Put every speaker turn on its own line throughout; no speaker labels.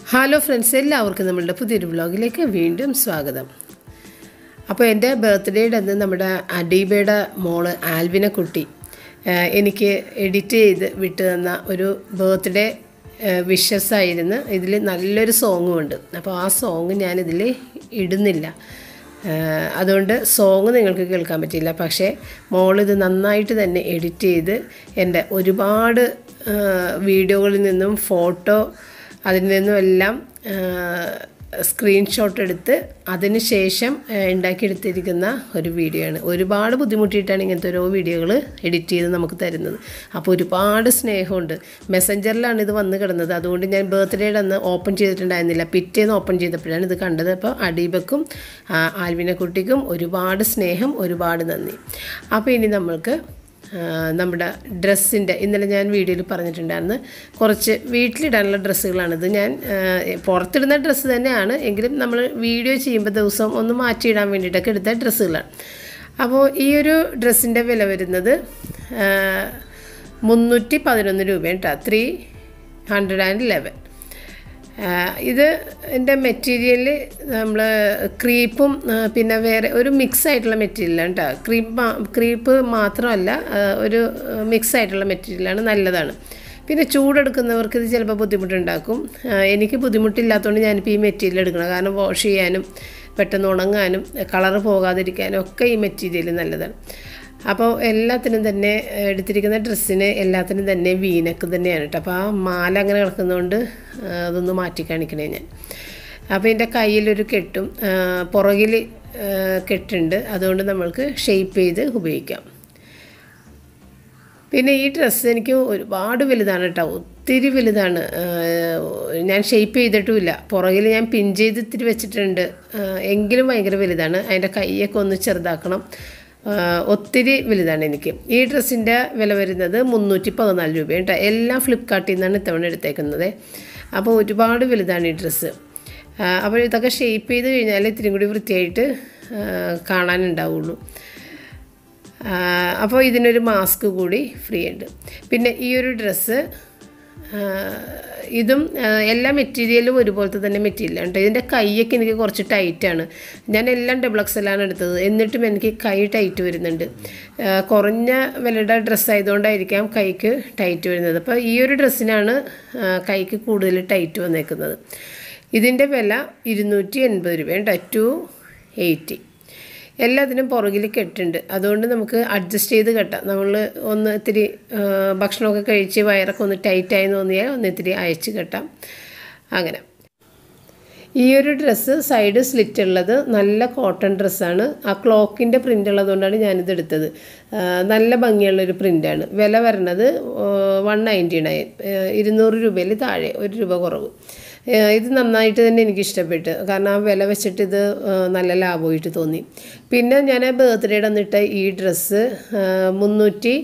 Hello friends എല്ലാവർക്കും നമ്മളുടെ പുതിയൊരു വ്ലോഗിലേക്ക് വീണ്ടും സ്വാഗതം അപ്പോൾ എൻ്റെ ബർത്ത്ഡേയുടെ അന്ന് നമ്മുടെ അഡീബയുടെ മോള് ആൽവിനെ കുട്ടി ആഹ് എനിക്ക് എഡിറ്റ് ചെയ്ത് വിട്ടു തന്ന ഒരു ബർത്ത്ഡേ വിഷസ് ആയിരുന്നു ഇതിൽ നല്ലൊരു സോങ്ങും ഉണ്ട് അപ്പോൾ ആ സോങ് ഞാനിതിൽ ഇടുന്നില്ല ആഹ് അതുകൊണ്ട് സോങ് നിങ്ങൾക്ക് കേൾക്കാൻ പറ്റില്ല പക്ഷേ മോളിത് നന്നായിട്ട് തന്നെ എഡിറ്റ് ചെയ്ത് എൻ്റെ ഒരുപാട് ആഹ് വീഡിയോകളിൽ നിന്നും ഫോട്ടോ അതിൽ നിന്നും എല്ലാം സ്ക്രീൻഷോട്ട് എടുത്ത് അതിന് ശേഷം ആ, ഉണ്ടാക്കിയെടുത്തിരിക്കുന്ന ഒരു വീഡിയോ ആണ് ഒരുപാട് ബുദ്ധിമുട്ടിയിട്ടാണ് ഇങ്ങനത്തെ ഓരോ വീഡിയോകൾ എഡിറ്റ് ചെയ്ത് നമുക്ക് തരുന്നത് അപ്പോൾ ഒരുപാട് സ്നേഹമുണ്ട് മെസ്സഞ്ചറിലാണ് ഇത് വന്ന് കിടന്നത് അതുകൊണ്ട് ഞാൻ ബർത്ത്ഡേയുടെ അന്ന് ഓപ്പൺ ചെയ്തിട്ടുണ്ടായിരുന്നില്ല പിറ്റേന്ന് ഓപ്പൺ ചെയ്തപ്പോഴാണ് ഇത് കണ്ടത് അപ്പോൾ അഡീബക്കും ആ, ആൽവിനെ കുട്ടിക്കും ഒരുപാട് സ്നേഹം ഒരുപാട് നന്ദി അപ്പോൾ ഇനി നമ്മൾക്ക് ആ, നമ്മുടെ ഡ്രസ്സിൻ്റെ ഇന്നലെ ഞാൻ വീഡിയോയിൽ പറഞ്ഞിട്ടുണ്ടായിരുന്നു കുറച്ച് വീട്ടിലിടാനുള്ള ഡ്രസ്സുകളാണിത് ഞാൻ ആ, പുറത്തിടുന്ന ഡ്രസ്സ് തന്നെയാണ് എങ്കിലും നമ്മൾ വീഡിയോ ചെയ്യുമ്പോൾ ദിവസം ഒന്ന് മാറ്റിയിടാൻ വേണ്ടിയിട്ടൊക്കെ എടുത്ത ഡ്രസ്സുകളാണ് അപ്പോൾ ഈ ഒരു ഡ്രസ്സിൻ്റെ വില വരുന്നത് ആ, മുന്നൂറ്റി പതിനൊന്ന് രൂപയാണ് കേട്ടോ ത്രീ ഹൺഡ്രഡ് ആൻഡ് ലെവൻ ഇത് എൻ്റെ മെറ്റീരിയൽ നമ്മൾ ക്രീപ്പും ആ, പിന്നെ വേറെ ഒരു മിക്സ് ആയിട്ടുള്ള മെറ്റീരിയലാണ് കേട്ടോ ക്രീപ്പ് ക്രീപ്പ് മാത്രമല്ല ആ, ഒരു മിക്സ് ആയിട്ടുള്ള മെറ്റീരിയലാണ് നല്ലതാണ് പിന്നെ ചൂടെടുക്കുന്നവർക്ക് ഇത് ചിലപ്പോൾ ബുദ്ധിമുട്ടുണ്ടാക്കും ആ, എനിക്ക് ബുദ്ധിമുട്ടില്ലാത്തതുകൊണ്ട് ഞാനിപ്പോൾ ഈ മെറ്റീരിയൽ എടുക്കണം കാരണം വാഷ് ചെയ്യാനും പെട്ടെന്ന് ഉണങ്ങാനും കളറ് പോകാതിരിക്കാനും ഒക്കെ ഈ മെറ്റീരിയൽ നല്ലതാണ് അപ്പോൾ എല്ലാത്തിനും തന്നെ ഏഹ്, എടുത്തിരിക്കുന്ന ഡ്രസ്സിന് എല്ലാത്തിനും തന്നെ വീനക്ക് തന്നെയാണ് കേട്ടോ അപ്പോൾ ആ മാല അങ്ങനെ കിടക്കുന്നതുകൊണ്ട് ഏഹ്, അതൊന്ന് മാറ്റി കാണിക്കണേ ഞാൻ അപ്പോൾ എൻ്റെ കയ്യിലൊരു കെട്ടും ഏഹ്, പുറകിൽ ഏഹ്, കെട്ടുണ്ട് അതുകൊണ്ട് നമ്മൾക്ക് ഷെയ്പ്പ് ചെയ്ത് ഉപയോഗിക്കാം പിന്നെ ഈ ഡ്രസ്സ് എനിക്ക് ഒരുപാട് വലുതാണ് കേട്ടോ ഒത്തിരി വലുതാണ് ആഹ് ഞാൻ ഷെയ്പ്പ് ചെയ്തിട്ടുമില്ല പുറകിൽ ഞാൻ പിൻ ചെയ്ത് ഇത്തിരി വെച്ചിട്ടുണ്ട് ആഹ് എങ്കിലും ഭയങ്കര വലുതാണ് അതിൻ്റെ കൈയൊക്കെ ഒന്ന് ചെറുതാക്കണം ആഹ് ഒത്തിരി വലുതാണ് എനിക്ക് ഈ ഡ്രസ്സിൻ്റെ വില വരുന്നത് മുന്നൂറ്റി പതിനാല് രൂപയാണ് കേട്ടോ എല്ലാം ഫ്ലിപ്കാർട്ടിൽ നിന്നാണ് ഇത്തവണ എടുത്തേക്കുന്നത് അപ്പോൾ ഒരുപാട് വലുതാണ് ഈ ഡ്രസ്സ് അപ്പോൾ ഇതൊക്കെ ഷെയ്പ്പ് ചെയ്ത് കഴിഞ്ഞാൽ ഇത്തിരി കൂടി വൃത്തിയായിട്ട് ആഹ് കാണാനുണ്ടാവുള്ളൂ അപ്പോൾ ഇതിനൊരു മാസ്ക് കൂടി ഫ്രീ ഉണ്ട് പിന്നെ ഈ ഒരു ഡ്രസ്സ് ഇതും ആ, എല്ലാ മെറ്റീരിയലും ഒരുപോലത്തെ തന്നെ മെറ്റീരിയലാണ് കേട്ടോ ഇതിൻ്റെ കൈയൊക്കെ എനിക്ക് കുറച്ച് ടൈറ്റാണ് ഞാൻ എല്ലാം ഡബിൾ എക്സലാണ് എടുത്തത് എന്നിട്ടും എനിക്ക് കൈ ടൈറ്റ് വരുന്നുണ്ട് ആ, കുറഞ്ഞ വിലയുടെ ഡ്രസ്സ് ആയതുകൊണ്ടായിരിക്കാം കൈക്ക് ടൈറ്റ് വരുന്നത് അപ്പോൾ ഈ ഒരു ഡ്രസ്സിനാണ് ആ, കൈക്ക് കൂടുതൽ ടൈറ്റ് വന്നേക്കുന്നത് ഇതിൻ്റെ വില ഇരുന്നൂറ്റി എൺപത് രൂപയാണ് കേട്ടോ ടു എയ്റ്റി എല്ലാത്തിനും പുറകിൽ കെട്ടുണ്ട് അതുകൊണ്ട് നമുക്ക് അഡ്ജസ്റ്റ് ചെയ്ത് കെട്ടാം നമ്മൾ ഒന്ന് ഇത്തിരി ആ, ഭക്ഷണമൊക്കെ കഴിച്ച് വയറൊക്കെ ഒന്ന് ടൈറ്റായി തോന്നിയാൽ ഒന്ന് ഇത്തിരി അയച്ച് കെട്ടാം അങ്ങനെ ഈ ഒരു ഡ്രസ്സ് സൈഡ് സ്ലിറ്റ് ഉള്ളത് നല്ല കോട്ടൺ ഡ്രസ്സാണ് ആ ക്ലോക്കിൻ്റെ പ്രിൻ്റ് ഉള്ളതുകൊണ്ടാണ് ഞാനിത് എടുത്തത് ആ, നല്ല ഭംഗിയുള്ളൊരു പ്രിൻ്റാണ് വില വരണത് വൺ നയൻറ്റി നയൻ ഇരുന്നൂറ് രൂപയിൽ താഴെ ഒരു രൂപ കുറവ് ആ, ഇത് നന്നായിട്ട് തന്നെ എനിക്ക് ഇഷ്ടപ്പെട്ടു കാരണം ആ വില വെച്ചിട്ട് ഇത് ആ, നല്ല ലാഭമായിട്ട് തോന്നി പിന്നെ ഞാൻ ബർത്ത്ഡേയുടെ അന്നിട്ട ഈ ഡ്രസ്സ് മുന്നൂറ്റി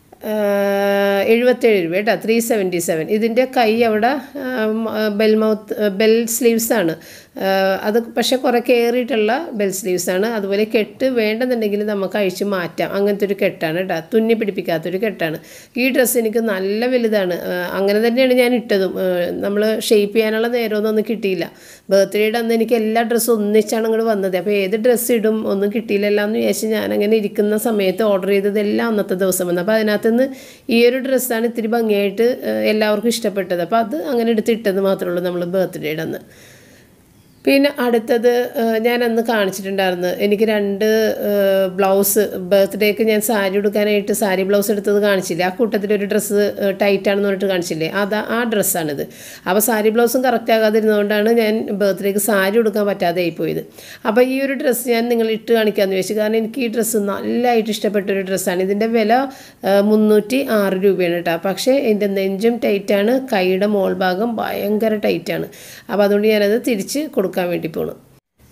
എഴുപത്തേഴ് രൂപ കേട്ടോ ത്രീ സെവൻറ്റി സെവൻ ഇതിൻ്റെ കൈ അവിടെ ബെൽ മൗത്ത് ബെൽ സ്ലീവ്സാണ് അത് പക്ഷേ കുറേ കയറിയിട്ടുള്ള ബെൽ സ്ലീവ്സാണ് അതുപോലെ കെട്ട് വേണ്ടെന്നുണ്ടെങ്കിൽ നമുക്ക് അഴിച്ച് മാറ്റാം അങ്ങനത്തെ ഒരു കെട്ടാണ് കേട്ടോ തുന്നി പിടിപ്പിക്കാത്തൊരു കെട്ടാണ് ഈ ഡ്രസ്സ് എനിക്ക് നല്ല വലുതാണ് ആ, അങ്ങനെ തന്നെയാണ് ഞാൻ ഇട്ടതും നമ്മൾ ഷെയ്പ്പ് ചെയ്യാനുള്ള നേരമൊന്നും ഒന്നും കിട്ടിയില്ല ബർത്ത്ഡേയുടെ അന്ന് എനിക്ക് എല്ലാ ഡ്രസ്സും ഒന്നിച്ചാണ് അങ്ങോട്ട് വന്നത് അപ്പോൾ ഏത് ഡ്രസ്സ് ഇടും ഒന്നും കിട്ടിയില്ലല്ലോ എന്ന് വിചാരിച്ച് ഞാൻ അങ്ങനെ ഇരിക്കുന്ന സമയത്ത് ഓർഡർ ചെയ്തതെല്ലാം അന്നത്തെ ദിവസം വന്നു അപ്പോൾ അതിനകത്തുനിന്ന് ഈ ഒരു ഡ്രസ്സാണ് ഇത്തിരി ഭംഗിയായിട്ട് ആ, എല്ലാവർക്കും ഇഷ്ടപ്പെട്ടത് അപ്പോൾ അത് അങ്ങനെ എടുത്തിട്ടത് മാത്രമേ ഉള്ളൂ നമ്മൾ ബർത്ത്ഡേയുടെ അന്ന് പിന്നെ അടുത്തത് ആ, ഞാൻ അന്ന് കാണിച്ചിട്ടുണ്ടായിരുന്നു എനിക്ക് രണ്ട് ആ, ബ്ലൗസ് ബർത്ത്ഡേക്ക് ഞാൻ സാരി ഉടുക്കാനായിട്ട് സാരി ബ്ലൗസ് എടുത്തത് കാണിച്ചില്ലേ ആ കൂട്ടത്തിൽ ഒരു ഡ്രസ്സ് ടൈറ്റാണെന്ന് പറഞ്ഞിട്ട് കാണിച്ചില്ലേ അതാ ആ ഡ്രസ്സാണിത് അപ്പോൾ സാരി ബ്ലൗസും കറക്റ്റ് ആകാതിരുന്നതുകൊണ്ടാണ് ഞാൻ ബർത്ത്ഡേക്ക് സാരി ഉടുക്കാൻ പറ്റാതെ ആയിപ്പോയത് അപ്പോൾ ഈ ഒരു ഡ്രസ്സ് ഞാൻ നിങ്ങൾ ഇട്ട് കാണിക്കാമെന്ന് വെച്ചു കാരണം എനിക്ക് ഈ ഡ്രസ്സ് നല്ലതായിട്ട് ഇഷ്ടപ്പെട്ട ഒരു ഡ്രസ്സാണ് ഇതിൻ്റെ വില ആ, മുന്നൂറ്റി ആറ് രൂപയാണ് കേട്ടോ പക്ഷേ എൻ്റെ നെഞ്ചും ടൈറ്റാണ് കൈയുടെ മോൾ ഭാഗം ഭയങ്കര ടൈറ്റാണ് അപ്പോൾ അതുകൊണ്ട് ഞാനത് തിരിച്ച് കൊടുക്കാൻ വേണ്ടി പോണു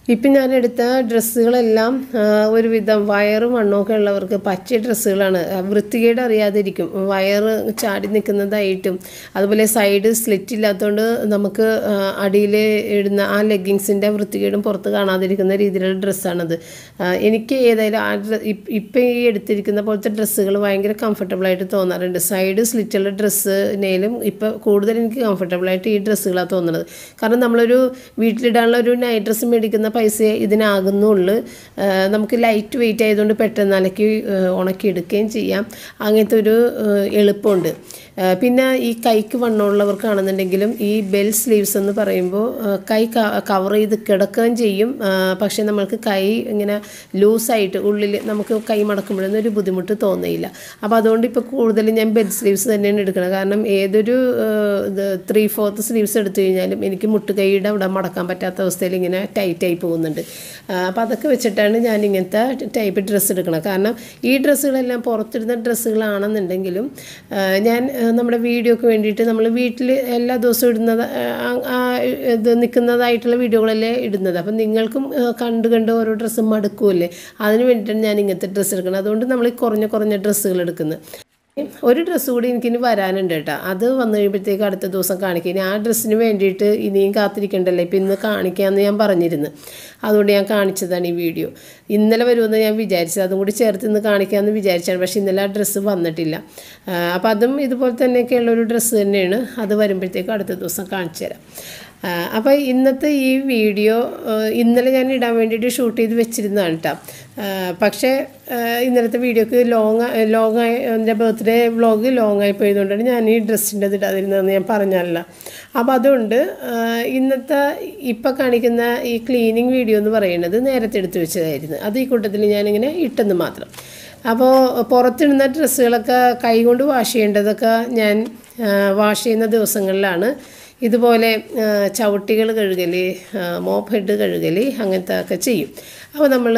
ഇപ്പം ഞാൻ എടുത്ത ഡ്രസ്സുകളെല്ലാം ആ, ഒരുവിധം വയറും വണ്ണമൊക്കെ ഉള്ളവർക്ക് പച്ച ഡ്രസ്സുകളാണ് ആ, വൃത്തികേട് അറിയാതിരിക്കും വയറ് ചാടി നിൽക്കുന്നതായിട്ടും അതുപോലെ സൈഡ് സ്ലിറ്റ് ഇല്ലാത്തതുകൊണ്ട് നമുക്ക് അടിയിൽ ഇടുന്ന ആ ലെഗിങ്സിൻ്റെ വൃത്തികേടും പുറത്ത് കാണാതിരിക്കുന്ന രീതിയിലുള്ള ഡ്രസ്സാണത് ആ, എനിക്ക് ഏതായാലും ആ ഡ്ര ഇപ്പം ഈ എടുത്തിരിക്കുന്ന പോലത്തെ ഡ്രസ്സുകൾ ഭയങ്കര കംഫർട്ടബിളായിട്ട് തോന്നാറുണ്ട് സൈഡ് സ്ലിറ്റുള്ള ഡ്രസ്സിനേലും ഇപ്പം കൂടുതൽ എനിക്ക് കംഫർട്ടബിളായിട്ട് ഈ ഡ്രസ്സുകളാണ് തോന്നുന്നത് കാരണം നമ്മളൊരു വീട്ടിലിടാനുള്ള ഒരു നൈറ്റ് ഡ്രസ്സ് മേടിക്കുന്ന പൈസ ഇതിനാകുന്നുള്ളൂ ആ, നമുക്ക് ലൈറ്റ് വെയിറ്റ് ആയതുകൊണ്ട് പെട്ടെന്ന് അലക്കി ആ, ഉണക്കിയെടുക്കുകയും ചെയ്യാം അങ്ങനത്തെ ഒരു ആ, എളുപ്പമുണ്ട് ആ, പിന്നെ ഈ കൈക്ക് വണ്ണമുള്ളവർക്കാണെന്നുണ്ടെങ്കിലും ഈ ബെൽ സ്ലീവ്സ് എന്ന് പറയുമ്പോൾ ആ, കൈ കവർ ചെയ്ത് കിടക്കുകയും ചെയ്യും ആ, പക്ഷേ നമ്മൾക്ക് കൈ ഇങ്ങനെ ലൂസായിട്ട് ഉള്ളിൽ നമുക്ക് കൈ മടക്കുമ്പോഴൊന്നും ഒരു ബുദ്ധിമുട്ട് തോന്നിയില്ല അപ്പോൾ അതുകൊണ്ട് ഇപ്പോൾ കൂടുതലും ഞാൻ ബെൽ സ്ലീവ്സ് തന്നെയാണ് എടുക്കുന്നത് കാരണം ഏതൊരു ആ, ഇത് ത്രീ ഫോർത്ത് സ്ലീവ്സ് എടുത്തു കഴിഞ്ഞാലും എനിക്ക് മുട്ടുകൈയുടെ അവിടെ മടക്കാൻ പറ്റാത്ത അവസ്ഥയിൽ ഇങ്ങനെ ടൈറ്റായി പോകുന്നുണ്ട് അപ്പോൾ അതൊക്കെ വെച്ചിട്ടാണ് ഞാൻ ഇങ്ങനത്തെ ടൈപ്പ് ഡ്രസ്സ് എടുക്കണം കാരണം ഈ ഡ്രസ്സുകളെല്ലാം പുറത്തിടുന്ന ഡ്രസ്സുകളാണെന്നുണ്ടെങ്കിലും ആ, ഞാൻ ആ, നമ്മുടെ വീഡിയോക്ക് വേണ്ടിയിട്ട് നമ്മൾ വീട്ടിൽ എല്ലാ ദിവസവും ഇടുന്നത് ആ, ആ ഇത് നിൽക്കുന്നതായിട്ടുള്ള വീഡിയോകളല്ലേ ഇടുന്നത് അപ്പം നിങ്ങൾക്കും ആ, കണ്ട് കണ്ട് ഓരോ ഡ്രസ്സും മടുക്കുമല്ലേ അതിന് വേണ്ടിയിട്ടാണ് ഞാൻ ഇങ്ങനത്തെ ഡ്രസ്സ് എടുക്കുന്നത് അതുകൊണ്ട് നമ്മൾ ഈ കുറഞ്ഞ കുറഞ്ഞ ഡ്രസ്സുകൾ എടുക്കുന്നത് ഒരു ഡ്രസ്സ് കൂടി എനിക്കിനി വരാനുണ്ട് കേട്ടോ അത് വന്നു കഴിയുമ്പോഴത്തേക്ക് അടുത്ത ദിവസം കാണിക്കാം ഇനി ആ ഡ്രസ്സിന് വേണ്ടിയിട്ട് ഇനിയും കാത്തിരിക്കണ്ടല്ലോ ഇപ്പം ഇന്ന് കാണിക്കാമെന്ന് ഞാൻ പറഞ്ഞിരുന്നു അതുകൊണ്ട് ഞാൻ കാണിച്ചതാണ് ഈ വീഡിയോ ഇന്നലെ വരുമെന്ന് ഞാൻ വിചാരിച്ചത് അതും കൂടി ചേർത്ത് ഇന്ന് കാണിക്കാമെന്ന് വിചാരിച്ചാണ് പക്ഷേ ഇന്നലെ ആ ഡ്രസ്സ് വന്നിട്ടില്ല അപ്പോൾ അതും ഇതുപോലെ തന്നെയൊക്കെയുള്ള ഒരു ഡ്രസ്സ് തന്നെയാണ് അത് വരുമ്പോഴത്തേക്കും അടുത്ത ദിവസം കാണിച്ചു തരാം അപ്പോൾ ഇന്നത്തെ ഈ വീഡിയോ ആ, ഇന്നലെ ഞാൻ ഇടാൻ വേണ്ടിയിട്ട് ഷൂട്ട് ചെയ്ത് വെച്ചിരുന്നതാണ് കേട്ടോ പക്ഷേ ആ, ഇന്നലത്തെ വീഡിയോക്ക് ലോങ് ലോങ് ആയി എൻ്റെ ബർത്ത്ഡേ വ്ളോഗ് ലോങ് ആയി പോയതുകൊണ്ടാണ് ഞാൻ ഈ ഡ്രസ്സിൻ്റെ ഇത് ഇടാതിരുന്നതെന്ന് ഞാൻ പറഞ്ഞല്ല അപ്പോൾ അതുകൊണ്ട് ആ, ഇന്നത്തെ ഇപ്പം കാണിക്കുന്ന ഈ ക്ലീനിങ് വീഡിയോ എന്ന് പറയുന്നത് നേരത്തെ എടുത്തു വെച്ചതായിരുന്നു അത് ഈ കൂട്ടത്തിൽ ഞാനിങ്ങനെ ഇട്ടെന്ന് മാത്രം അപ്പോൾ പുറത്തിടുന്ന ഡ്രസ്സുകളൊക്കെ കൈകൊണ്ട് വാഷ് ചെയ്യേണ്ടതൊക്കെ ഞാൻ വാഷ് ചെയ്യുന്ന ദിവസങ്ങളിലാണ് ഇതുപോലെ ആ, ചവിട്ടികൾ കഴുകൽ മോപ്പ് ഹെഡ് കഴുകൽ അങ്ങനത്തെ ഒക്കെ ചെയ്യും അപ്പോൾ നമ്മൾ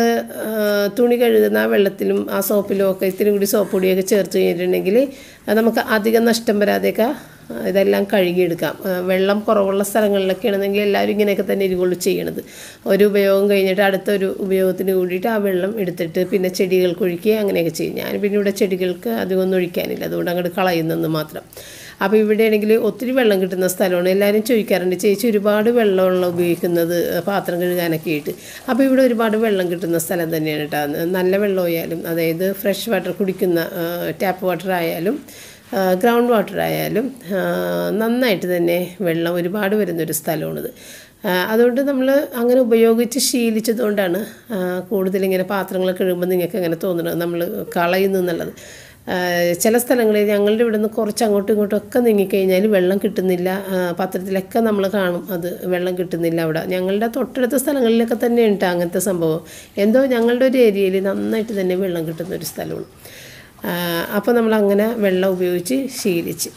തുണി കഴുകുന്ന ആ വെള്ളത്തിലും ആ സോപ്പിലും ഒക്കെ ഇത്തിരി കൂടി സോപ്പ് പൊടിയൊക്കെ ചേർത്ത് കഴിഞ്ഞിട്ടുണ്ടെങ്കിൽ അത് നമുക്ക് അധികം നഷ്ടം വരാതെയൊക്കെ ആ, ഇതെല്ലാം കഴുകിയെടുക്കാം ആ, വെള്ളം കുറവുള്ള സ്ഥലങ്ങളിലൊക്കെ ആണെന്നെങ്കിൽ എല്ലാവരും ഇങ്ങനെയൊക്കെ തന്നെ ഇരിക്കുള്ളൂ ചെയ്യണത് ഒരു ഉപയോഗം കഴിഞ്ഞിട്ട് അടുത്ത ഒരു ഉപയോഗത്തിന് കൂടിയിട്ട് ആ വെള്ളം എടുത്തിട്ട് പിന്നെ ചെടികൾക്ക് ഒഴിക്കുക അങ്ങനെയൊക്കെ ചെയ്യും ഞാൻ പിന്നെ ഇവിടെ ചെടികൾക്ക് അധികം ഒന്നും ഒഴിക്കാനില്ല അതുകൊണ്ട് അങ്ങോട്ട് കളയുന്നെന്ന് മാത്രം അപ്പോൾ ഇവിടെ ആണെങ്കിൽ ഒത്തിരി വെള്ളം കിട്ടുന്ന സ്ഥലമാണ് എല്ലാവരും ചോദിക്കാറുണ്ട് ചേച്ചി ഒരുപാട് വെള്ളമുള്ള ഉപയോഗിക്കുന്നത് പാത്രം കഴുകാനൊക്കെ ആയിട്ട് അപ്പോൾ ഇവിടെ ഒരുപാട് വെള്ളം കിട്ടുന്ന സ്ഥലം തന്നെയാണ് കേട്ടോ നല്ല വെള്ളമായാലും അതായത് ഫ്രഷ് വാട്ടർ കുടിക്കുന്ന ടാപ്പ് വാട്ടർ ആയാലും ഗ്രൗണ്ട് വാട്ടർ ആയാലും ആ, നന്നായിട്ട് തന്നെ വെള്ളം ഒരുപാട് വരുന്നൊരു സ്ഥലമാണിത് ആ, അതുകൊണ്ട് നമ്മൾ അങ്ങനെ ഉപയോഗിച്ച് ശീലിച്ചതുകൊണ്ടാണ് ആ, കൂടുതലിങ്ങനെ പാത്രങ്ങൾ കഴുകുമ്പോൾ നിങ്ങൾക്ക് അങ്ങനെ തോന്നുന്നത് നമ്മൾ കളയുന്നു എന്നുള്ളത് ആ, ചില സ്ഥലങ്ങളിൽ ഞങ്ങളുടെ ഇവിടെ നിന്ന് കുറച്ച് അങ്ങോട്ടും ഇങ്ങോട്ടും ഒക്കെ നീങ്ങിക്കഴിഞ്ഞാൽ വെള്ളം കിട്ടുന്നില്ല ആ, പത്രത്തിലൊക്കെ നമ്മൾ കാണും അത് വെള്ളം കിട്ടുന്നില്ല അവിടെ ഞങ്ങളുടെ തൊട്ടടുത്ത സ്ഥലങ്ങളിലൊക്കെ തന്നെ ഉണ്ട് അങ്ങനത്തെ സംഭവം എന്തോ ഞങ്ങളുടെ ഒരു ഏരിയയിൽ നന്നായിട്ട് തന്നെ വെള്ളം കിട്ടുന്ന ഒരു സ്ഥലമാണ് അപ്പോൾ നമ്മൾ അങ്ങനെ വെള്ളം ഉപയോഗിച്ച് ശീലിച്ച്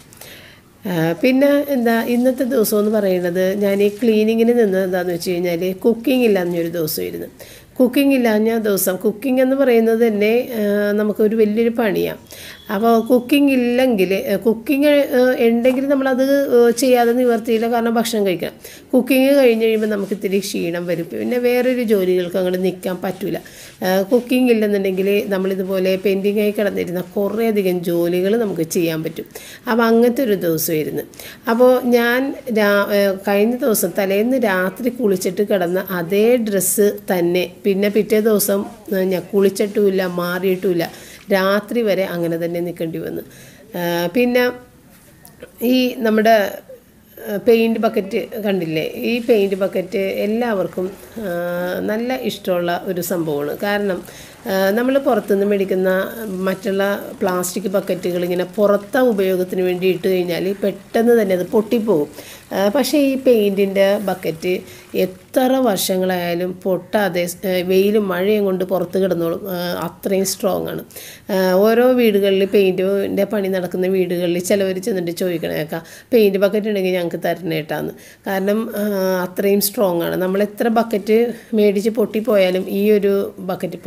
ആ, പിന്നെ എന്താ ഇന്നത്തെ ദിവസം എന്ന് പറയുന്നത് ഞാൻ ഈ ക്ലീനിങ്ങിന് നിന്നത് എന്താണെന്ന് വെച്ച് കഴിഞ്ഞാൽ കുക്കിംഗ് ഇല്ലാഞ്ഞൊരു ദിവസമായിരുന്നു കുക്കിംഗ് ഇല്ലാഞ്ഞ ദിവസം കുക്കിംഗ് എന്ന് പറയുന്നത് തന്നെ ആ, നമുക്കൊരു വലിയൊരു പണിയാണ് അപ്പോൾ കുക്കിംഗ് ഇല്ലെങ്കിൽ കുക്കിംഗ് ഉണ്ടെങ്കിൽ നമ്മളത് ചെയ്യാതെ നിവർത്തിയില്ല കാരണം ഭക്ഷണം കഴിക്കണം കുക്കിംഗ് കഴിഞ്ഞ് കഴിയുമ്പോൾ നമുക്ക് ഇത്തിരി ക്ഷീണം വരും പിന്നെ വേറൊരു ജോലികൾക്ക് അങ്ങോട്ട് നിൽക്കാൻ പറ്റില്ല കുക്കിംഗ് ഇല്ലെന്നുണ്ടെങ്കിൽ നമ്മളിതുപോലെ പെൻഡിങ് ആയി കിടന്നിരുന്ന കുറേയധികം ജോലികൾ നമുക്ക് ചെയ്യാൻ പറ്റും അപ്പോൾ അങ്ങനത്തെ ഒരു ദിവസമായിരുന്നു അപ്പോൾ ഞാൻ രാ ഏഹ് കഴിഞ്ഞ ദിവസം തലേന്ന് രാത്രി കുളിച്ചിട്ട് കിടന്ന അതേ ഡ്രസ്സ് തന്നെ പിന്നെ പിറ്റേ ദിവസം ഏഹ് ഞാൻ കുളിച്ചിട്ടുമില്ല മാറിയിട്ടുമില്ല രാത്രി വരെ അങ്ങനെ തന്നെ നിൽക്കേണ്ടി വന്നു ഏഹ് പിന്നെ ഈ നമ്മുടെ പെയിൻറ് ബക്കറ്റ് കണ്ടില്ലേ ഈ പെയിൻറ് ബക്കറ്റ് എല്ലാവർക്കും ആ, നല്ല ഇഷ്ടമുള്ള ഒരു സംഭവമാണ് കാരണം നമ്മൾ പുറത്തുനിന്ന് മേടിക്കുന്ന മറ്റുള്ള പ്ലാസ്റ്റിക് ബക്കറ്റുകൾ ഇങ്ങനെ പുറത്തെ ഉപയോഗത്തിന് വേണ്ടി ഇട്ട് കഴിഞ്ഞാൽ പെട്ടെന്ന് തന്നെ അത് പൊട്ടിപ്പോകും ആ, പക്ഷേ ഈ പെയിൻറ്റിൻ്റെ ബക്കറ്റ് എത്ര വർഷങ്ങളായാലും പൊട്ടാതെ ആ, വെയിലും മഴയും കൊണ്ട് പുറത്ത് കിടന്നോളും ആ, അത്രയും സ്ട്രോങ് ആണ് ആ, ഓരോ വീടുകളിൽ പെയിൻറ്റിൻ്റെ പണി നടക്കുന്ന വീടുകളിൽ ചിലവർ ചെന്നിട്ട് ചോദിക്കണേക്കാം പെയിൻറ്റ് ബക്കറ്റ് ഉണ്ടെങ്കിൽ ഞങ്ങൾക്ക് തരണേട്ടാന്ന് കാരണം ആ, അത്രയും സ്ട്രോങ് ആണ് നമ്മൾ എത്ര ബക്കറ്റ് മേടിച്ച് പൊട്ടിപ്പോയാലും ഈ ഒരു ബക്കറ്റ് പൊട്ടാതെ എങ്ങനെ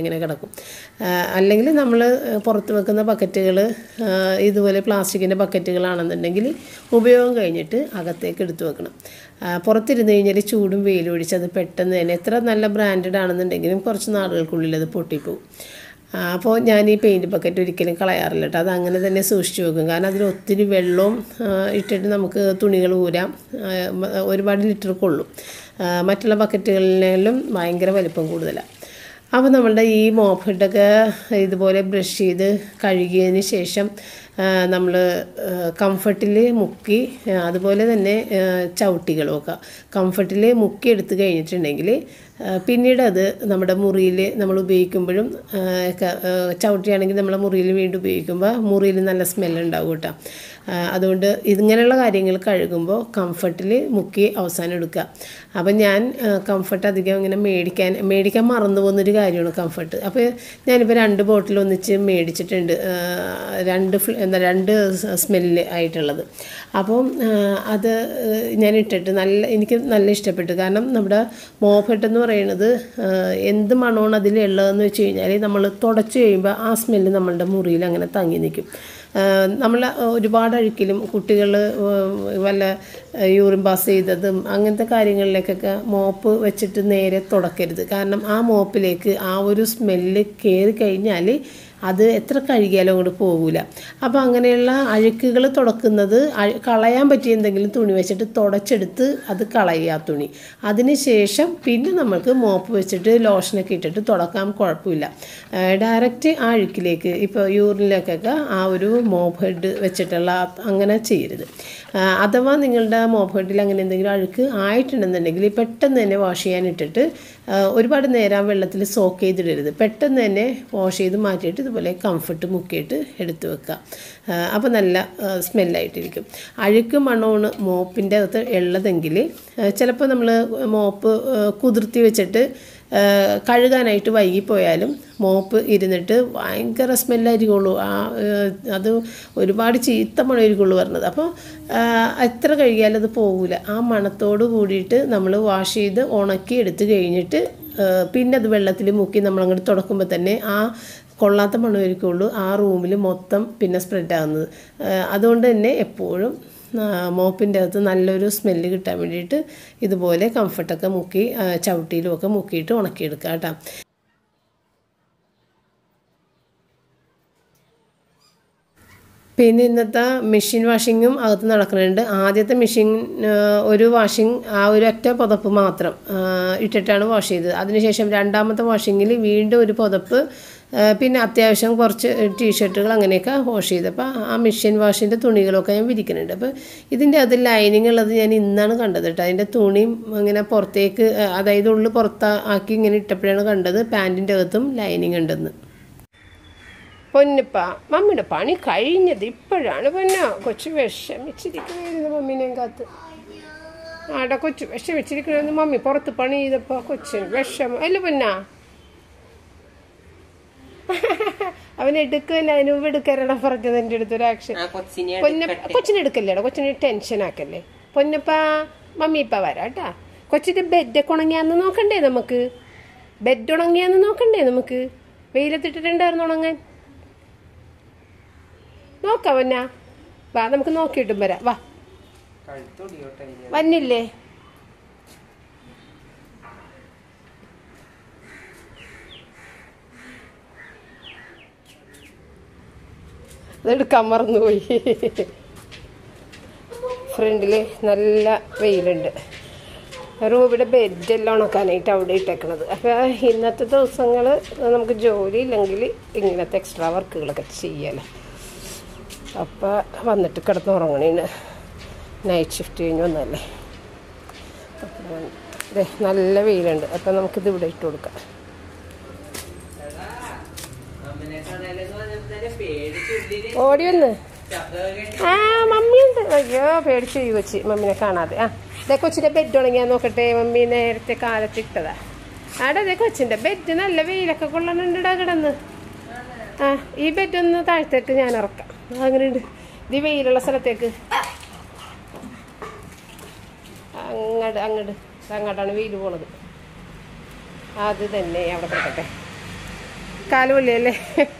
ഇങ്ങനെ കിടക്കും ആ, അല്ലെങ്കിൽ നമ്മൾ പുറത്ത് വെക്കുന്ന ബക്കറ്റുകൾ ഇതുപോലെ പ്ലാസ്റ്റിക്കിൻ്റെ ബക്കറ്റുകളാണെന്നുണ്ടെങ്കിൽ ഉപയോഗം കഴിഞ്ഞിട്ട് അകത്തേക്ക് എടുത്തു വെക്കണം ആ, പുറത്തിരുന്ന് കഴിഞ്ഞാൽ ചൂടും വെയിലും ഒഴിച്ച് അത് പെട്ടെന്ന് തന്നെ എത്ര നല്ല ബ്രാൻഡഡ് ആണെന്നുണ്ടെങ്കിലും കുറച്ച് നാളുകൾക്കുള്ളിൽ അത് പൊട്ടിപ്പോവും ആ, അപ്പോൾ ഞാൻ ഈ പെയിൻറ്റ് ബക്കറ്റ് ഒരിക്കലും കളയാറില്ല കേട്ടോ അത് അങ്ങനെ തന്നെ സൂക്ഷിച്ചു വെക്കും കാരണം അതിൽ ഒത്തിരി വെള്ളവും ആ, ഇട്ടിട്ട് നമുക്ക് തുണികൾ ഊരാം ആ, മ- ഒരുപാട് ലിറ്റർ കൊള്ളും ആ, മറ്റുള്ള ബക്കറ്റുകളിലും ഭയങ്കര വലിപ്പം കൂടുതലാണ് അപ്പോൾ നമ്മളുടെ ഈ മോപ്പ് ഹെഡൊക്കെ ഇതുപോലെ ബ്രഷ് ചെയ്ത് കഴുകിയതിന് ശേഷം നമ്മൾ കംഫർട്ടിൽ മുക്കി ആ, അതുപോലെ തന്നെ ആ, ചവിട്ടികളും ഒക്കെ കംഫർട്ടിൽ മുക്കി എടുത്ത് കഴിഞ്ഞിട്ടുണ്ടെങ്കിൽ ആ, പിന്നീട് അത് നമ്മുടെ മുറിയിൽ നമ്മൾ ഉപയോഗിക്കുമ്പോഴും ആ, ഒക്കെ, ആ, ചവിട്ടിയാണെങ്കിൽ നമ്മളെ മുറിയിൽ വീണ്ടും ഉപയോഗിക്കുമ്പോൾ മുറിയിൽ നല്ല സ്മെല്ലുണ്ടാവും കേട്ടോ ആ, അതുകൊണ്ട് ഇതിങ്ങനെയുള്ള കാര്യങ്ങൾ കഴുകുമ്പോൾ കംഫർട്ടിൽ മുക്കി അവസാനം എടുക്കുക അപ്പം ഞാൻ കംഫർട്ട് അധികം ഇങ്ങനെ മേടിക്കാൻ മേടിക്കാൻ മറന്നു പോകുന്നൊരു കാര്യമാണ് കംഫർട്ട് അപ്പോൾ ഞാനിപ്പോൾ രണ്ട് ബോട്ടിൽ ഒന്നിച്ച് മേടിച്ചിട്ടുണ്ട് ആ, രണ്ട് ഫ്ല- എന്താ രണ്ട് സ്മെല്ല് ആയിട്ടുള്ളത് അപ്പം ആ, അത് ഞാൻ ഇട്ടിട്ട് നല്ല എനിക്ക് നല്ല ഇഷ്ടപ്പെട്ടു കാരണം നമ്മുടെ മോഫെട്ട് എന്ന് പറയുന്നത് ആ, എന്ത് മണമാണ് അതിലുള്ളതെന്ന് വെച്ച് കഴിഞ്ഞാൽ നമ്മൾ തുടച്ച് കഴിയുമ്പോൾ ആ സ്മെല്ല് നമ്മളുടെ മുറിയിൽ അങ്ങനെ തങ്ങി നിൽക്കും നമ്മൾ ഒരുപാട് അഴുക്കിലും കുട്ടികൾ വല്ല യൂറിൻ പാസ് ചെയ്തതും അങ്ങനത്തെ കാര്യങ്ങളിലേക്കൊക്കെ മോപ്പ് വെച്ചിട്ട് നേരെ തുടക്കരുത് കാരണം ആ മോപ്പിലേക്ക് ആ ഒരു സ്മെല്ല് കയറി കഴിഞ്ഞാൽ അത് എത്ര കഴുകിയാലും അങ്ങോട്ട് പോകില്ല അപ്പോൾ അങ്ങനെയുള്ള അഴുക്കുകൾ തുടക്കുന്നത് അഴ് കളയാൻ പറ്റിയ എന്തെങ്കിലും തുണി വെച്ചിട്ട് തുടച്ചെടുത്ത് അത് കളയുക ആ തുണി അതിന് ശേഷം പിന്നെ നമ്മൾക്ക് മോപ്പ് വെച്ചിട്ട് ലോഷനൊക്കെ ഇട്ടിട്ട് തുടക്കാൻ കുഴപ്പമില്ല ഡയറക്റ്റ് ആ അഴുക്കിലേക്ക് ഇപ്പോൾ യൂറിനിലേക്കൊക്കെ ആ ഒരു മോപ്പ് ഹെഡ് വെച്ചിട്ടുള്ള ആ- അങ്ങനെ ചെയ്യരുത് ആ, അഥവാ നിങ്ങളുടെ മോപ്പ് ഹെഡിൽ അങ്ങനെ എന്തെങ്കിലും അഴുക്ക് ആയിട്ടുണ്ടെന്നുണ്ടെങ്കിൽ പെട്ടെന്ന് തന്നെ വാഷ് ചെയ്യാൻ ഇട്ടിട്ട് ആ, ഒരുപാട് നേരം വെള്ളത്തിൽ സോക്ക് ചെയ്തിടരുത് പെട്ടെന്ന് തന്നെ വാഷ് ചെയ്ത് മാറ്റിയിട്ട് ഇതുപോലെ കംഫർട്ട് മുക്കിയിട്ട് എടുത്ത് വെക്കുക അപ്പോൾ നല്ല സ്മെല്ലായിട്ടിരിക്കും അഴുക്ക് മണമാണ് മോപ്പിൻ്റെ അകത്ത് ഉള്ളതെങ്കിൽ ചിലപ്പോൾ നമ്മൾ മോപ്പ് ആ, കുതിർത്തി വെച്ചിട്ട് ആ, കഴുകാനായിട്ട് വൈകിപ്പോയാലും മോപ്പ് ഇരുന്നിട്ട് ഭയങ്കര സ്മെല്ലായിരിക്കുള്ളൂ ആ ആ, അത് ഒരുപാട് ചീത്ത മണമായിരിക്കുള്ളൂ പറഞ്ഞത് അപ്പോൾ ആ, എത്ര കഴുകിയാലും അത് പോകില്ല ആ മണത്തോട് കൂടിയിട്ട് നമ്മൾ വാഷ് ചെയ്ത് ഉണക്കി എടുത്ത് കഴിഞ്ഞിട്ട് ആ, പിന്നെ അത് വെള്ളത്തിൽ മുക്കി നമ്മളങ്ങോട്ട് തുടക്കുമ്പോൾ തന്നെ ആ കൊള്ളാത്ത മണമായിരിക്കുള്ളൂ ആ റൂമിൽ മൊത്തം പിന്നെ സ്പ്രെഡ് ആകുന്നത് ആ, അതുകൊണ്ട് തന്നെ എപ്പോഴും മോപ്പിൻ്റെ അകത്ത് നല്ലൊരു സ്മെല്ല് കിട്ടാൻ വേണ്ടിയിട്ട് ഇതുപോലെ കംഫർട്ടൊക്കെ മുക്കി ആ, ചവിട്ടിയിലും ഒക്കെ മുക്കിയിട്ട് ഉണക്കിയെടുക്കുക കേട്ടോ പിന്നെ ഇന്നത്തെ മെഷീൻ വാഷിങ്ങും അകത്ത് നടക്കുന്നുണ്ട് ആദ്യത്തെ മെഷീൻ ആ, ഒരു വാഷിങ് ആ ഒരു ഒറ്റ പുതപ്പ് മാത്രം ആ, ഇട്ടിട്ടാണ് വാഷ് ചെയ്തത് അതിനുശേഷം രണ്ടാമത്തെ വാഷിങ്ങിൽ വീണ്ടും ഒരു പുതപ്പ് ആ, പിന്നെ അത്യാവശ്യം കുറച്ച് ടീഷർട്ടുകൾ അങ്ങനെയൊക്കെ വാഷ് ചെയ്തപ്പോൾ ആ മെഷീൻ വാഷിൻ്റെ തുണികളൊക്കെ ഞാൻ വിരിക്കുന്നുണ്ട് അപ്പോൾ ഇതിൻ്റെ അത് ലൈനിങ് ഉള്ളത് ഞാൻ ഇന്നാണ് കണ്ടത് കേട്ടോ അതിൻ്റെ തുണിയും ഇങ്ങനെ പുറത്തേക്ക് ആ, അതായത് ഉള്ളിൽ പുറത്ത് ആക്കി ഇങ്ങനെ ഇട്ടപ്പോഴാണ് കണ്ടത് പാൻറ്റിൻ്റെ അകത്തും ലൈനിങ് ഉണ്ടെന്ന് പൊന്നപ്പ മമ്മിയുടെ പണി കഴിഞ്ഞത് ഇപ്പോഴാണ് പൊന്ന കൊച്ചു വിഷമിച്ചിരിക്കണായിരുന്നു മമ്മീനെയും കാത്ത് ആടെ കൊച്ചു വിഷമിച്ചിരിക്കണെന്ന് മമ്മി പുറത്ത് പണി ചെയ്തപ്പോ കൊച്ചിന് വിഷമം അല്ല പൊന്ന അവൻ എടുക്കുമല്ല അതിന് മുമ്പ് എടുക്കാനാണ് പറഞ്ഞത് എൻ്റെ അടുത്ത് ഒരു ആക്ഷൻ
ആ കൊച്ചിനെ
പൊന്ന കൊച്ചിനെ എടുക്കല്ലേടാ കൊച്ചിനെ ടെൻഷൻ ആക്കല്ലേ പൊന്നപ്പ മമ്മി ഇപ്പ വരാട്ടാ കൊച്ചിന്റെ ബെഡൊക്കെ ഉണങ്ങിയാന്ന് നോക്കണ്ടേ നമുക്ക് ബെഡ് ഉണങ്ങിയാന്ന് നോക്കണ്ടേ നമുക്ക് വെയിലത്തിട്ടിട്ടുണ്ടായിരുന്നു ഉണങ്ങാൻ നോക്കാം പൊന്ന വാ നമുക്ക് നോക്കിയിട്ടും വരാം വാ
കഴുത്തൊടിയോട്ടെ ഇനി.
വന്നില്ലേ അതെടുക്കാൻ മറന്നുപോയി ഫ്രണ്ടിൽ നല്ല വെയിലുണ്ട് റൂബിയുടെ ബെഡെല്ലാം ഉണക്കാനായിട്ട് അവിടെ ഇട്ടേക്കണത് അപ്പോൾ ഇന്നത്തെ ദിവസങ്ങൾ നമുക്ക് ജോലി ഇല്ലെങ്കിൽ ഇങ്ങനത്തെ എക്സ്ട്രാ വർക്കുകളൊക്കെ ചെയ്യാലോ അപ്പോൾ വന്നിട്ട് കിടന്നുറങ്ങണേന് നൈറ്റ് ഷിഫ്റ്റ് കഴിഞ്ഞ് വന്നല്ലേ അപ്പോൾ ദേ നല്ല വെയിലുണ്ട് അപ്പം നമുക്കിത് ഇവിടെ ഇട്ട് കൊടുക്കാം
അമ്മനെ കാണാനെന്ന് പറഞ്ഞപ്പോ തന്നെ പേടിച്ചുള്ളില്
ഓടി വന്ന്
ശബ്ദമൊക്കെ കേട്ട്
ആ മമ്മിയുണ്ട് അയ്യോ പേടിച്ചു പോയി കൊച്ചി മമ്മിനെ കാണാതെ ആ ഇതേ കൊച്ചിൻ്റെ ബെഡ് ഉണങ്ങിയാൽ നോക്കട്ടെ മമ്മി നേരത്തെ കാലത്ത് ഇട്ടതാ ആടെ ഇതേ കൊച്ചിൻ്റെ ബെഡ് നല്ല വെയിലൊക്കെ കൊള്ളണുണ്ടടാ കിടന്ന് ആ ഈ ബെഡ് ഒന്ന് താഴത്തേക്ക് ഞാൻ ഇറക്കാം അങ്ങനെയുണ്ട് ഇത് ഈ വെയിലുള്ള സ്ഥലത്തേക്ക് അങ്ങോട്ട് അങ്ങോട്ട് അങ്ങോട്ടാണ് വെയിൽ പോണത് അത് തന്നെ അവിടെ കിടക്കട്ടെ കാല് പൊള്ളിയല്ലേ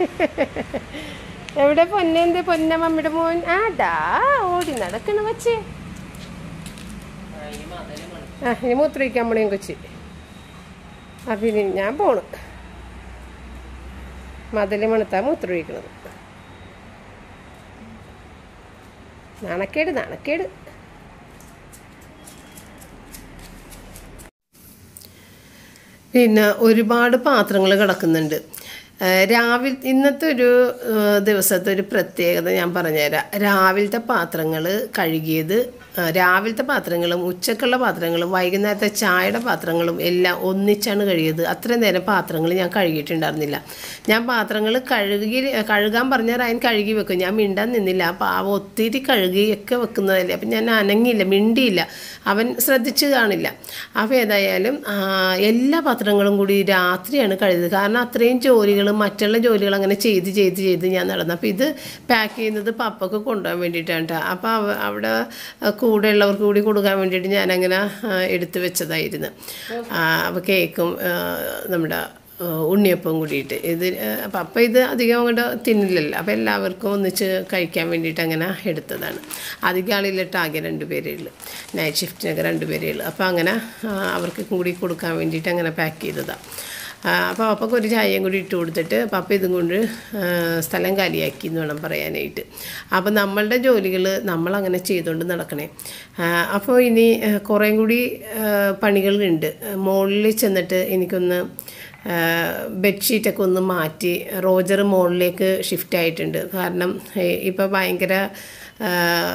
എവിടെ പൊന്നെന്ത് പൊന്ന മമ്മിയുടെ മോൻ ആടാ ഓടി നടക്കണ വച്ചേ
ആ, ഈ മതല് മണി
ആ ഇനി മൂത്രമൊഴിക്കാൻ പോണേം കൊച്ചി ആ പിന്നെ ഞാൻ പോണു മതിൽ മണത്താ മൂത്രമൊഴിക്കണത് നാണക്കേട് നാണക്കേട് പിന്നെ ഒരുപാട് പാത്രങ്ങൾ കിടക്കുന്നുണ്ട് രാവിലെ ഇന്നത്തെ ഒരു ആ, ദിവസത്തെ ഒരു പ്രത്യേകത ഞാൻ പറഞ്ഞുതരാം രാവിലത്തെ പാത്രങ്ങൾ കഴുകിയത് ആ, രാവിലത്തെ പാത്രങ്ങളും ഉച്ചക്കുള്ള പാത്രങ്ങളും വൈകുന്നേരത്തെ ചായയുടെ പാത്രങ്ങളും എല്ലാം ഒന്നിച്ചാണ് കഴുകിയത് അത്രയും നേരം പാത്രങ്ങൾ ഞാൻ കഴുകിയിട്ടുണ്ടായിരുന്നില്ല ഞാൻ പാത്രങ്ങൾ കഴുകി കഴുകാൻ പറഞ്ഞാൽ അതിന് കഴുകി വെക്കും ഞാൻ മിണ്ടാൻ നിന്നില്ല അപ്പോൾ അവ ഒത്തിരി കഴുകിയൊക്കെ വെക്കുന്നതല്ലേ അപ്പം ഞാൻ അനങ്ങിയില്ല മിണ്ടിയില്ല അവൻ ശ്രദ്ധിച്ച് കാണില്ല അപ്പോൾ ഏതായാലും ആ, എല്ലാ പാത്രങ്ങളും കൂടി രാത്രിയാണ് കഴുകിയത് കാരണം അത്രയും ജോലികൾ മറ്റുള്ള ജോലികൾ അങ്ങനെ ചെയ്ത് ചെയ്ത് ചെയ്ത് ഞാൻ നടന്നു അപ്പോൾ ഇത് പാക്ക് ചെയ്യുന്നത് പപ്പക്ക് കൊണ്ടുപോകാൻ വേണ്ടിയിട്ടാണ് കേട്ടോ അപ്പോൾ അവ അവിടെ കൂടെ ഉള്ളവർക്ക് കൂടി കൊടുക്കാൻ വേണ്ടിയിട്ട് ഞാനങ്ങനെ ആ, എടുത്ത് വെച്ചതായിരുന്നു അപ്പോൾ കേക്കും ആ, നമ്മുടെ ആ, ഉണ്ണിയപ്പം കൂടിയിട്ട് ഇത് ആ, പപ്പ ഇത് അധികം അങ്ങോട്ട് തിന്നില്ലല്ലോ അപ്പോൾ എല്ലാവർക്കും ഒന്നിച്ച് കഴിക്കാൻ വേണ്ടിയിട്ട് അങ്ങനെ എടുത്തതാണ് അധികം ആളില്ലിട്ട് ആകെ രണ്ട് പേരേ ഉള്ളൂ നൈറ്റ് ഷിഫ്റ്റിനൊക്കെ രണ്ട് പേരേ ഉള്ളൂ അപ്പോൾ അങ്ങനെ ആ, അവർക്ക് കൂടി കൊടുക്കാൻ വേണ്ടിയിട്ട് അങ്ങനെ പാക്ക് ചെയ്തതാണ് അപ്പോൾ പപ്പക്ക് ഒരു ചായയും കൂടി ഇട്ട് കൊടുത്തിട്ട് പപ്പ ഇതും കൊണ്ട് ആ, സ്ഥലം കാലിയാക്കി എന്ന് വേണം പറയാനായിട്ട് അപ്പോൾ നമ്മളുടെ ജോലികൾ നമ്മളങ്ങനെ ചെയ്തുകൊണ്ട് നടക്കണേ ആ, അപ്പോൾ ഇനി ആ, കുറേം കൂടി ആ, പണികളുണ്ട് മുകളിൽ ചെന്നിട്ട് എനിക്കൊന്ന് ബെഡ്ഷീറ്റൊക്കെ ഒന്ന് മാറ്റി റോജർ മുകളിലേക്ക് ഷിഫ്റ്റ് ആയിട്ടുണ്ട് കാരണം ഇപ്പോൾ ഭയങ്കര ആ,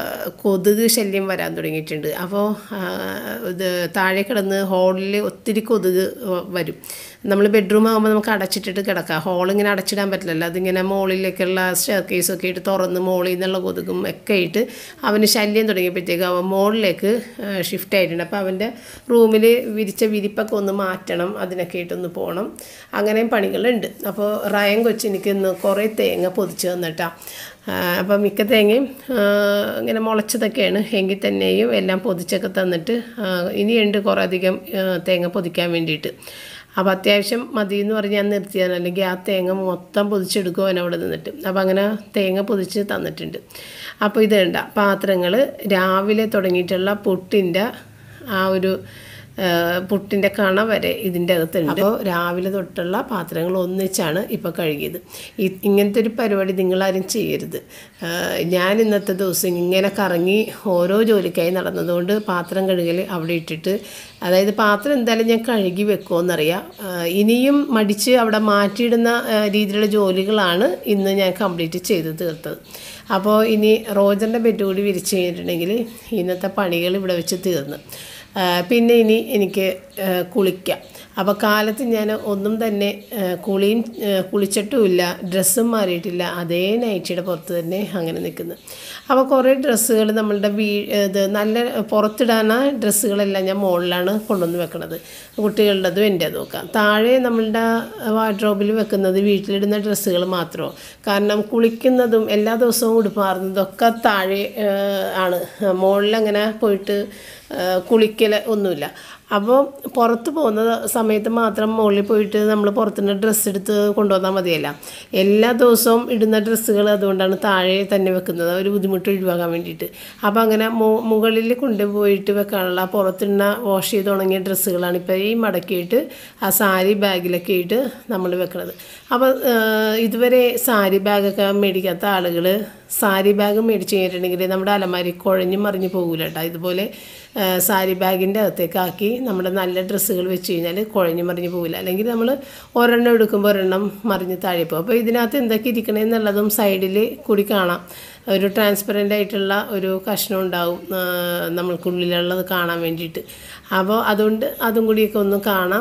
കൊതുക് ശല്യം വരാൻ തുടങ്ങിയിട്ടുണ്ട് അപ്പോൾ ആ, ഇത് താഴെ കിടന്ന് ഹോളിൽ ഒത്തിരി കൊതുക് വ- വരും നമ്മൾ ബെഡ്റൂം ആകുമ്പോൾ നമുക്ക് അടച്ചിട്ടിട്ട് കിടക്കാം ഹോൾ ഇങ്ങനെ അടച്ചിടാൻ പറ്റില്ലല്ലോ അതിങ്ങനെ മുകളിലേക്കുള്ള സ്റ്റെയർ കേസൊക്കെ ഇട്ട് തുറന്ന് മുകളിൽ നിന്നുള്ള കൊതുകും ഒക്കെ ഇട്ട് അവന് ശല്യം തുടങ്ങിയപ്പോഴത്തേക്ക് അവൻ മുകളിലേക്ക് ഷിഫ്റ്റ് ആയിട്ടുണ്ട് അപ്പോൾ അവൻ്റെ റൂമിൽ വിരിച്ച വിരിപ്പൊക്കെ ഒന്ന് മാറ്റണം അതിനൊക്കെ ആയിട്ടൊന്ന് പോകണം അങ്ങനെയും പണികളുണ്ട് അപ്പോൾ റയൻ കൊച്ചിനിക്ക് ഇന്ന് കുറേ തേങ്ങ പൊതിച്ച് തന്നിട്ടാ അപ്പം മിക്ക തേങ്ങയും ആ, ഇങ്ങനെ മുളച്ചതൊക്കെയാണ് എങ്കിൽ തന്നെയും എല്ലാം പൊതിച്ചൊക്കെ തന്നിട്ട് ആ, ഇനിയുണ്ട് കുറേ അധികം ആ, തേങ്ങ പൊതിക്കാൻ വേണ്ടിയിട്ട് അപ്പോൾ അത്യാവശ്യം മതി എന്ന് പറഞ്ഞ് ഞാൻ നിർത്തിയാണ് അല്ലെങ്കിൽ ആ തേങ്ങ മൊത്തം പൊതിച്ചെടുക്കും അവൻ അവിടെ നിന്നിട്ട് അപ്പോൾ അങ്ങനെ തേങ്ങ പൊതിച്ച് തന്നിട്ടുണ്ട് അപ്പോൾ ഇത് വേണ്ട പാത്രങ്ങൾ രാവിലെ തുടങ്ങിയിട്ടുള്ള പുട്ടിൻ്റെ ആ ഒരു ആ, പുട്ടിൻ്റെ കണ വരെ ഇതിൻ്റെ അകത്തുണ്ട് അപ്പോൾ രാവിലെ തൊട്ടുള്ള പാത്രങ്ങൾ ഒന്നിച്ചാണ് ഇപ്പോൾ കഴുകിയത് ഈ ഇങ്ങനത്തെ ഒരു പരിപാടി നിങ്ങളാരും ചെയ്യരുത് ആ, ഞാൻ ഇന്നത്തെ ദിവസം ഇങ്ങനെ കറങ്ങി ഓരോ ജോലിക്കായി നടന്നതുകൊണ്ട് പാത്രം കഴുകൽ അവിടെ ഇട്ടിട്ട് അതായത് പാത്രം എന്തായാലും ഞാൻ കഴുകി വെക്കുമെന്നറിയാം ആ, ഇനിയും മടിച്ച് അവിടെ മാറ്റിയിടുന്ന ആ, രീതിയിലുള്ള ജോലികളാണ് ഇന്ന് ഞാൻ കംപ്ലീറ്റ് ചെയ്ത് തീർത്തത് അപ്പോൾ ഇനി റോജറിൻ്റെ ബെഡ് കൂടി വിരിച്ച് കഴിഞ്ഞിട്ടുണ്ടെങ്കിൽ ഇന്നത്തെ പണികൾ ഇവിടെ വെച്ച് തീർന്നു ആ, പിന്നെ ഇനി എനിക്ക് ആ, കുളിക്കാം അപ്പോൾ കാലത്ത് ഞാൻ ഒന്നും തന്നെ ആ, കുളിയും ആ, കുളിച്ചിട്ടുമില്ല ഡ്രസ്സും മാറിയിട്ടില്ല അതേ നൈറ്റിയുടെ പുറത്ത് തന്നെ അങ്ങനെ നിൽക്കുന്നു അപ്പോൾ കുറേ ഡ്രസ്സുകൾ നമ്മളുടെ വീ ഇത് നല്ല പുറത്തിടാന ഡ്രസ്സുകളെല്ലാം ഞാൻ മുകളിലാണ് കൊണ്ടുവന്ന് വെക്കണത് കുട്ടികളുടേതും എൻ്റെതും ഒക്കെ താഴെ നമ്മളുടെ വാർഡ്രോബിൽ വെക്കുന്നത് വീട്ടിലിടുന്ന ഡ്രസ്സുകൾ മാത്രമോ കാരണം കുളിക്കുന്നതും എല്ലാ ദിവസവും ഉടുപ്പാറുന്നതും ഒക്കെ താഴെ ആ, ആണ് മുകളിലങ്ങനെ പോയിട്ട് കുളിക്കൽ ഒന്നുമില്ല അപ്പോൾ പുറത്ത് പോകുന്ന സമയത്ത് മാത്രം മുകളിൽ പോയിട്ട് നമ്മൾ പുറത്തുനിന്ന് ഡ്രസ്സ് എടുത്ത് കൊണ്ടുവന്നാൽ മതിയല്ല എല്ലാ ദിവസവും ഇടുന്ന ഡ്രസ്സുകൾ അതുകൊണ്ടാണ് താഴെ തന്നെ വെക്കുന്നത് ഒരു ബുദ്ധിമുട്ട് ഒഴിവാക്കാൻ വേണ്ടിയിട്ട് അപ്പോൾ അങ്ങനെ മു- മുകളിൽ കൊണ്ടുപോയിട്ട് വെക്കാനുള്ള പുറത്തിടുന്ന വാഷ് ചെയ്ത് ഉണങ്ങിയ ഡ്രസ്സുകളാണ് ഇപ്പോൾ ഈ മടക്കിയിട്ട് ആ സാരി ബാഗിലൊക്കെ ഇട്ട് നമ്മൾ വെക്കുന്നത് അപ്പോൾ ഇതുവരെ സാരി ബാഗൊക്കെ മേടിക്കാത്ത ആളുകൾ സാരി ബാഗ് മേടിച്ച് കഴിഞ്ഞിട്ടുണ്ടെങ്കിൽ നമ്മുടെ അലമാരി കുഴഞ്ഞു മറിഞ്ഞു പോകില്ല കേട്ടോ ഇതുപോലെ ആ, സാരി ബാഗിൻ്റെ അകത്തേക്ക് ആക്കി നമ്മുടെ നല്ല ഡ്രസ്സുകൾ വെച്ച് കഴിഞ്ഞാൽ കുഴഞ്ഞു മറിഞ്ഞു പോകില്ല അല്ലെങ്കിൽ നമ്മൾ ഒരെണ്ണം എടുക്കുമ്പോൾ ഒരെണ്ണം മറിഞ്ഞ് താഴെ പോകും അപ്പോൾ ഇതിനകത്ത് എന്തൊക്കെ ഇരിക്കണമെന്നുള്ളതും സൈഡിൽ കൂടി കാണാം ഒരു ട്രാൻസ്പെറൻ്റ് ആയിട്ടുള്ള ഒരു കഷ്ണം ഉണ്ടാവും ആ, നമ്മൾക്കുള്ളിലുള്ളത് കാണാൻ വേണ്ടിയിട്ട് അപ്പോൾ അതുകൊണ്ട് അതും കൂടിയൊക്കെ ഒന്ന് കാണാം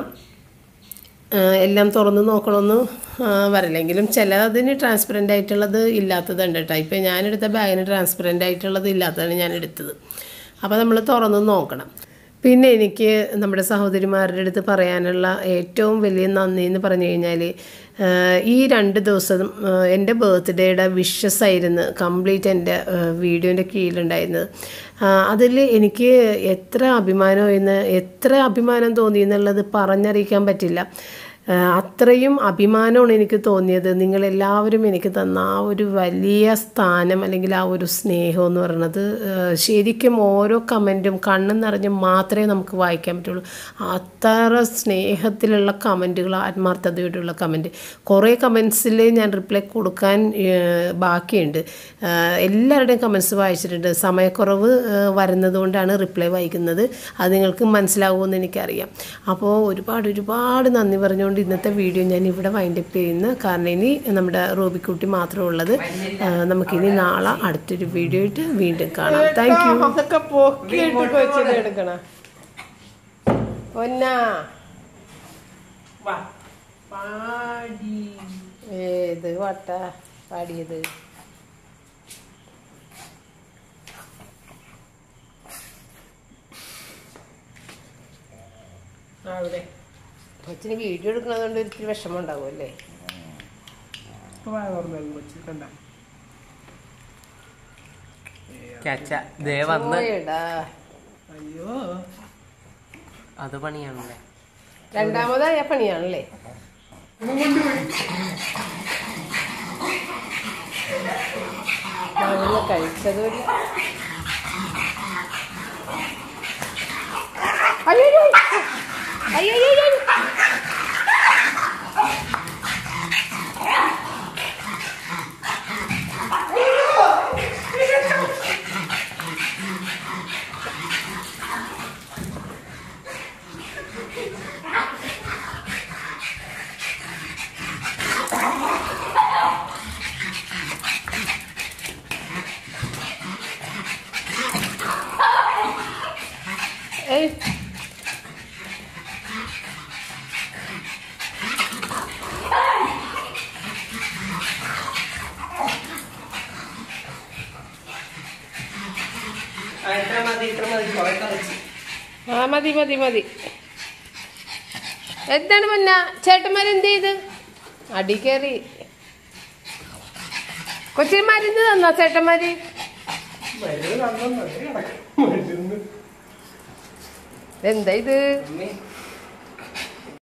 ആ, എല്ലാം തുറന്ന് നോക്കണമെന്ന് ആ, വരില്ലെങ്കിലും ചിലതിന് ട്രാൻസ്പെറൻ്റ് ആയിട്ടുള്ളത് ഇല്ലാത്തതുണ്ട് കേട്ടോ ഇപ്പോൾ ഞാനെടുത്ത ബാഗിന് ട്രാൻസ്പെറൻ്റ് ആയിട്ടുള്ളത് ഇല്ലാത്തതാണ് ഞാൻ എടുത്തത് അപ്പോൾ നമ്മൾ തുറന്ന് നോക്കണം പിന്നെ എനിക്ക് നമ്മുടെ സഹോദരിമാരുടെ അടുത്ത് പറയാനുള്ള ഏറ്റവും വലിയ നന്ദി എന്ന് പറഞ്ഞു കഴിഞ്ഞാൽ ഈ രണ്ട് ദിവസം ആ, എൻ്റെ ബർത്ത്ഡേയുടെ വിഷസ് ആയിരുന്നു കംപ്ലീറ്റ് എൻ്റെ വീഡിയോൻ്റെ കീഴിലുണ്ടായിരുന്നത് അതിൽ എനിക്ക് എത്ര അഭിമാനം എന്ന് എത്ര അഭിമാനം തോന്നി എന്നുള്ളത് പറഞ്ഞറിയിക്കാൻ പറ്റില്ല ആ, അത്രയും അഭിമാനമാണ് എനിക്ക് തോന്നിയത് നിങ്ങളെല്ലാവരും എനിക്ക് തന്ന ആ ഒരു വലിയ സ്ഥാനം അല്ലെങ്കിൽ ആ ഒരു സ്നേഹം എന്ന് പറയുന്നത് ആ, ശരിക്കും ഓരോ കമൻറ്റും കണ്ണും നിറഞ്ഞ് മാത്രമേ നമുക്ക് വായിക്കാൻ പറ്റുള്ളൂ അത്ര സ്നേഹത്തിലുള്ള കമൻറ്റുകൾ ആത്മാർത്ഥതയോടുള്ള കമൻറ്റ് കുറേ കമൻസിൽ ഞാൻ റിപ്ലൈ കൊടുക്കാൻ ആ, ബാക്കിയുണ്ട് ആ, എല്ലാവരുടെയും കമൻസ് വായിച്ചിട്ടുണ്ട് സമയക്കുറവ് ആ, വരുന്നത് കൊണ്ടാണ് റിപ്ലൈ വായിക്കുന്നത് അത് നിങ്ങൾക്ക് മനസ്സിലാവുമെന്ന് എനിക്കറിയാം അപ്പോൾ ഒരുപാട് ഒരുപാട് നന്ദി പറഞ്ഞുകൊണ്ട് ഇന്നത്തെ വീഡിയോ ഞാൻ ഇവിടെ വൈൻഡപ്പ് ചെയ്യുന്നു കാരണം ഇനി നമ്മുടെ റോബിക്കുട്ടി മാത്രമേ ഉള്ളത് ആ, നമുക്കിനി നാളെ അടുത്തൊരു വീഡിയോ ആയിട്ട് വീണ്ടും കാണാം താങ്ക് യു അതൊക്കെ പൊക്കിയിട്ട് കൊച്ചിനെ എടുക്കണം പൊന്നാ
പാടി
ഏത് വട്ട പാടിയത്
അവിടെ
കൊച്ചിന് വീഡിയോ എടുക്കണതുകൊണ്ട് ഒരിത്തിരി വിഷമം ഉണ്ടാവും അല്ലേ
കണ്ട ചച്ച ദേ വന്ന്
പോയെടാ.
അയ്യോ അത് പണിയാണല്ലേ
രണ്ടാമതായ പണിയാണല്ലേ മരുന്ന് കഴിച്ചതുമില്ല അയ്യോ അയ്യോ അയ്യോ അയ്യോ അയ്യോ ഏയ്
ഇത്ര മതി ഇത്ര മതി കുറെ കളിച്ച്
ആ മതി മതി മതി എന്താണ് മുന്ന ചേട്ടന്മാരെന്ത് ചെയ്ത് അടി കയറി കൊച്ചിന് മരുന്ന് തന്നാ ചേട്ടന്മാര് എന്താ ഇത്
അമ്മേ